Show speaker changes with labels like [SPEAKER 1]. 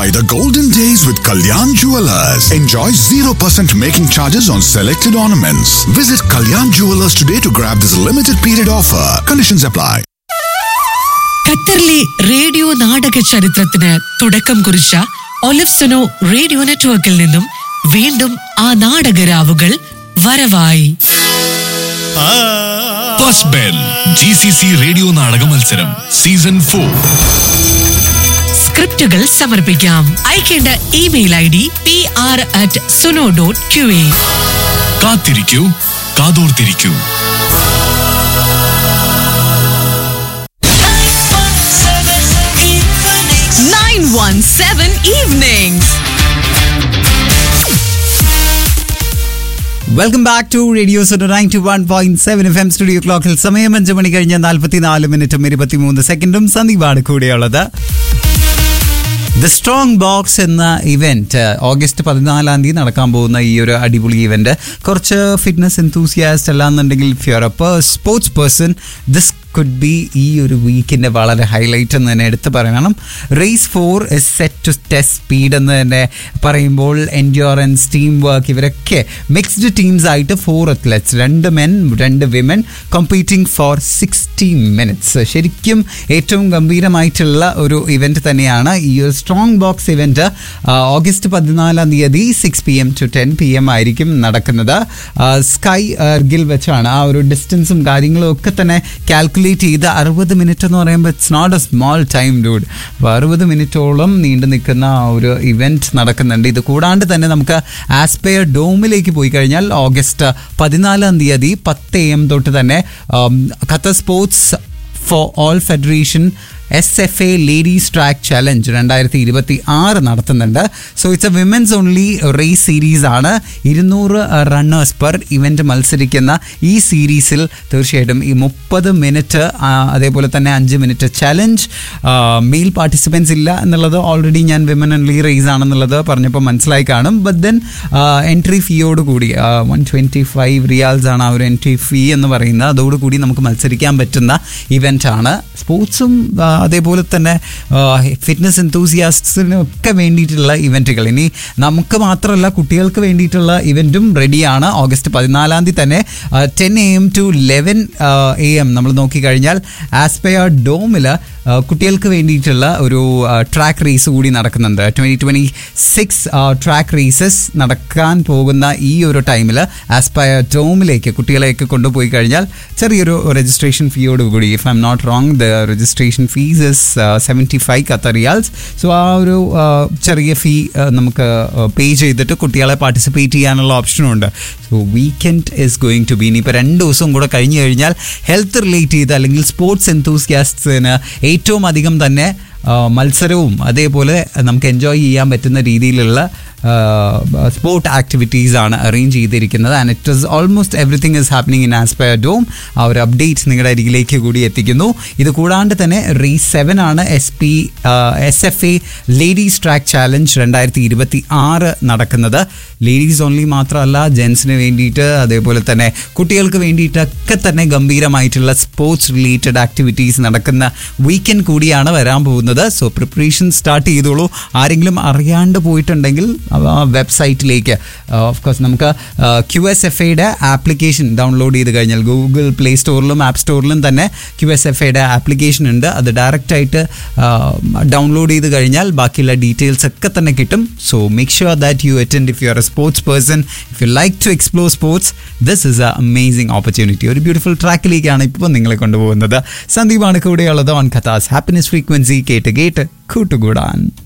[SPEAKER 1] the golden days with Kalyan Jewelers. Enjoy 0% making charges on selected ornaments. Visit Kalyan Jewelers today to grab this limited period offer. Conditions apply.
[SPEAKER 2] ഖത്തറിലെ radio നാടക ചരിത്രത്തിന് തുടക്കം കുറിച്ച ഒലിഫ്സനോ radio നെറ്റ്വർക്കിൽ നിന്നും വീണ്ടും ആ നാടകരാവുകൾ വരവായി
[SPEAKER 3] first bell G C C radio നാടക മത്സരം സീസൺ ഫോർ
[SPEAKER 2] സ്ക്രിപ്റ്റുകൾ സമർപ്പിക്കാം അയക്കേണ്ട email I D P R at Suno dot Q A
[SPEAKER 3] കാത്തിരിക്കൂ കാതോർത്തിരിക്കൂ
[SPEAKER 2] nine one seven evening
[SPEAKER 4] welcome back to radio സോട്ടോ ninety one point seven F M studio ക്ലോക്കിൽ സമയം അഞ്ച് മണി കഴിഞ്ഞ് നാൽപ്പത്തിനാല് മിനിറ്റും ഇരുപത്തിമൂന്ന് സെക്കൻഡും സന്ദീപാണ് കൂടെയുള്ളത് ദ സ്ട്രോങ് ബോക്സ് എന്ന ഇവന്റ് ഓഗസ്റ്റ് പതിനാലാം തീയതി നടക്കാൻ പോകുന്ന ഈ ഒരു അടിപൊളി ഇവന്റ് കുറച്ച് ഫിറ്റ്നസ് എന്തൂസിയാസ്റ്റ് അല്ലാന്നുണ്ടെങ്കിൽ if you are a sports person this could be ഈ ഒരു വീക്കിൻ്റെ വളരെ ഹൈലൈറ്റ് എന്ന് തന്നെ എടുത്ത് പറയണം race four is set to test speed എന്ന് തന്നെ പറയുമ്പോൾ എൻഡ്യോറൻസ് ടീം വർക്ക് ഇവരൊക്കെ മിക്സ്ഡ് ടീംസ് ആയിട്ട് ഫോർ അത്ലറ്റ്സ് രണ്ട് മെൻ രണ്ട് women competing for sixty minutes ശരിക്കും ഏറ്റവും ഗംഭീരമായിട്ടുള്ള ഒരു ഇവന്റ് തന്നെയാണ് ഈ ഒരു സ്ട്രോങ് ബോക്സ് ഇവന്റ് ഓഗസ്റ്റ് പതിനാലാം തീയതി six P M to ten P M ആയിരിക്കും നടക്കുന്നത് സ്കൈ എർഗിൽ വെച്ചാണ് ആ ഒരു ഡിസ്റ്റൻസും കാര്യങ്ങളും ഒക്കെ തന്നെ കാൽക്കുലേറ്റ് ചെയ്ത് അറുപത് മിനിറ്റ് എന്ന് പറയുമ്പോൾ it's not a small time dude അപ്പോൾ അറുപത് മിനിറ്റോളം നീണ്ടു നിൽക്കുന്ന ആ ഒരു ഇവന്റ് നടക്കുന്നുണ്ട് ഇത് കൂടാണ്ട് തന്നെ നമുക്ക് ആസ്പെയർ ഡോമിലേക്ക് പോയി കഴിഞ്ഞാൽ ഓഗസ്റ്റ് പതിനാലാം തീയതി പത്ത് എം തൊട്ട് തന്നെ Qatar sports for all federation S F A ladies track challenge രണ്ടായിരത്തി ഇരുപത്തി ആറ് നടത്തുന്നുണ്ട് so it's a women's only race series ആണ് ഇരുന്നൂറ് റണ്ണേഴ്സ് പെർ ഇവന്റ് മത്സരിക്കുന്ന ഈ സീരീസിൽ തീർച്ചയായിട്ടും ഈ മുപ്പത് മിനിറ്റ് അതേപോലെ തന്നെ അഞ്ച് മിനിറ്റ് ചലഞ്ച് മെയിൽ പാർട്ടിസിപ്പൻസ് ഇല്ല എന്നുള്ളത് ഓൾറെഡി ഞാൻ വിമൻ ഓൺലി റേസ് ആണെന്നുള്ളത് പറഞ്ഞപ്പോൾ മനസ്സിലായി കാണും ബട്ട് ദെൻ എൻട്രി ഫീയോട് കൂടി വൺ ട്വൻറ്റി ഫൈവ് റിയാൽസ് ആണ് ആ ഒരു എൻട്രി ഫീ എന്ന് പറയുന്നത് അതോടുകൂടി നമുക്ക് മത്സരിക്കാൻ പറ്റുന്ന ഇവൻ്റ് ആണ് സ്പോർട്സും അതേപോലെ തന്നെ ഫിറ്റ്നസ് എന്തൂസിയാസ്റ്റിനും ഒക്കെ വേണ്ടിയിട്ടുള്ള ഇവൻറ്റുകൾ ഇനി നമുക്ക് മാത്രമല്ല കുട്ടികൾക്ക് വേണ്ടിയിട്ടുള്ള ഇവൻറ്റും റെഡിയാണ് ഓഗസ്റ്റ് പതിനാലാം തീയതി തന്നെ ten A M to eleven A M നമ്മൾ നോക്കിക്കഴിഞ്ഞാൽ ആസ്പെയർ ഡോമിൽ കുട്ടികൾക്ക് വേണ്ടിയിട്ടുള്ള ഒരു ട്രാക്ക് റേസ് കൂടി നടക്കുന്നുണ്ട് twenty twenty six track races നടക്കാൻ പോകുന്ന ഈ ഒരു ടൈമിൽ ആസ്പയർ ഡോമിലേക്ക് കുട്ടികളെയൊക്കെ കൊണ്ടുപോയി കഴിഞ്ഞാൽ ചെറിയൊരു രജിസ്ട്രേഷൻ ഫീയോട് കൂടി if I'm not wrong the registration fees is seventy five Qatar riyals so ആ ഒരു ചെറിയ ഫീ നമുക്ക് പേ ചെയ്തിട്ട് കുട്ടികളെ പാർട്ടിസിപ്പേറ്റ് ചെയ്യാനുള്ള ഓപ്ഷനും ഉണ്ട് so weekend is going to be ഇനിയിപ്പോൾ രണ്ട് ദിവസം കൂടെ കഴിഞ്ഞ് കഴിഞ്ഞാൽ ഹെൽത്ത് റിലേറ്റ് ചെയ്ത് അല്ലെങ്കിൽ സ്പോർട്സ് എന്തൂസിയാസ്റ്റിന് ഏറ്റവും അധികം തന്നെ മത്സരവും അതേപോലെ നമുക്ക് എൻജോയ് ചെയ്യാൻ പറ്റുന്ന രീതിയിലുള്ള സ്പോർട്ട് ആക്ടിവിറ്റീസ് ആണ് അറേഞ്ച് ചെയ്തിരിക്കുന്നത് and it is almost everything is happening in Aspire Dome ആ ഒരു അപ്ഡേറ്റ് നിങ്ങളുടെ അരികിലേക്ക് കൂടി എത്തിക്കുന്നു ഇത് കൂടാണ്ട് തന്നെ റേസ് സെവൻ ആണ് S P S F A ladies track challenge രണ്ടായിരത്തി ഇരുപത്തി ആറ് നടക്കുന്നത് ലേഡീസ് ഓൺലി മാത്രമല്ല ജെൻസിന് വേണ്ടിയിട്ട് അതേപോലെ തന്നെ കുട്ടികൾക്ക് വേണ്ടിയിട്ടൊക്കെ തന്നെ ഗംഭീരമായിട്ടുള്ള സ്പോർട്സ് റിലേറ്റഡ് ആക്ടിവിറ്റീസ് നടക്കുന്ന വീക്കെൻഡ് കൂടിയാണ് വരാൻ പോകുന്നത് സോ പ്രിപ്പറേഷൻ സ്റ്റാർട്ട് ചെയ്തോളൂ ആരെങ്കിലും അറിയാണ്ട് പോയിട്ടുണ്ടെങ്കിൽ വെബ്സൈറ്റിലേക്ക് ഓഫ് കോഴ്സ് നമുക്ക് ക്യു എസ് എഫ് ഐയുടെ ആപ്ലിക്കേഷൻ ഡൗൺലോഡ് ചെയ്ത് കഴിഞ്ഞാൽ ഗൂഗിൾ പ്ലേ സ്റ്റോറിലും ആപ്പ് സ്റ്റോറിലും തന്നെ ക്യു എസ് എഫ് ഐയുടെ ആപ്ലിക്കേഷൻ ഉണ്ട് അത് ഡയറക്റ്റ് ആയിട്ട് ഡൗൺലോഡ് ചെയ്ത് കഴിഞ്ഞാൽ ബാക്കിയുള്ള ഡീറ്റെയിൽസ് ഒക്കെ തന്നെ കിട്ടും so make sure that you attend if you are a sports person if you like to explore sports this is a amazing opportunity ഒരു ബ്യൂട്ടിഫുൾ ട്രാക്കിലേക്കാണ് ഇപ്പോൾ നിങ്ങളെ കൊണ്ടുപോകുന്നത് സന്ദീപാണ് കൂടെയുള്ളത് ഓൺ കഥാസ് ഹാപ്പിനെസ് ഫ്രീക്വൻസി കേട്ട് കേട്ട് കൂട്ടുകൂടാൻ